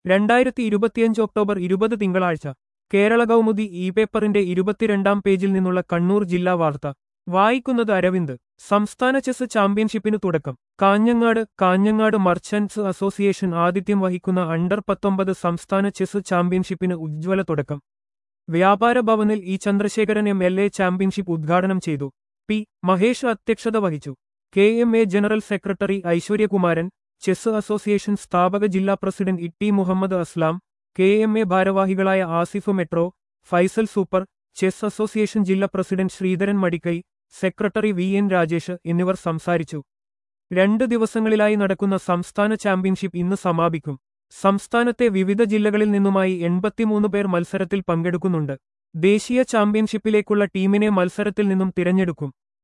രണ്ടായിരത്തി ഇരുപത്തിയഞ്ച് ഒക്ടോബർ ഇരുപത് തിങ്കളാഴ്ച കേരള കൗമുദി ഇ പേപ്പറിന്റെ ഇരുപത്തിരണ്ടാം പേജിൽ നിന്നുള്ള കണ്ണൂർ ജില്ലാ വാർത്ത വായിക്കുന്നത് അരവിന്ദ് സംസ്ഥാന ചെസ് ചാമ്പ്യൻഷിപ്പിന് തുടക്കം കാഞ്ഞങ്ങാട് കാഞ്ഞങ്ങാട് മർച്ചന്റ്സ് അസോസിയേഷൻ ആതിഥ്യം വഹിക്കുന്ന അണ്ടർ പത്തൊമ്പത് സംസ്ഥാന ചെസ് ചാമ്പ്യൻഷിപ്പിന് ഉജ്ജ്വല തുടക്കം വ്യാപാര ഭവനിൽ E Chandrasekharan M L A championship ഉദ്ഘാടനം ചെയ്തു പി മഹേഷ് അധ്യക്ഷത വഹിച്ചു K M A general secretary Aishwaryakumaran chess association സ്ഥാപക ജില്ലാ പ്രസിഡന്റ് ഇട്ടി മുഹമ്മദ് അസ്ലാം കെ എം എ ഭാരവാഹികളായ Asif metro Faisal super chess association ജില്ലാ president Sreedharan Madikkai secretary V N Rajesh എന്നിവർ സംസാരിച്ചു രണ്ട് ദിവസങ്ങളിലായി നടക്കുന്ന സംസ്ഥാന ചാമ്പ്യൻഷിപ്പ് ഇന്ന് സമാപിക്കും സംസ്ഥാനത്തെ വിവിധ ജില്ലകളിൽ നിന്നുമായി എൺപത്തിമൂന്ന് പേർ മത്സരത്തിൽ പങ്കെടുക്കുന്നുണ്ട് ദേശീയ ചാമ്പ്യൻഷിപ്പിലേക്കുള്ള ടീമിനെ മത്സരത്തിൽ നിന്നും തിരഞ്ഞെടുക്കും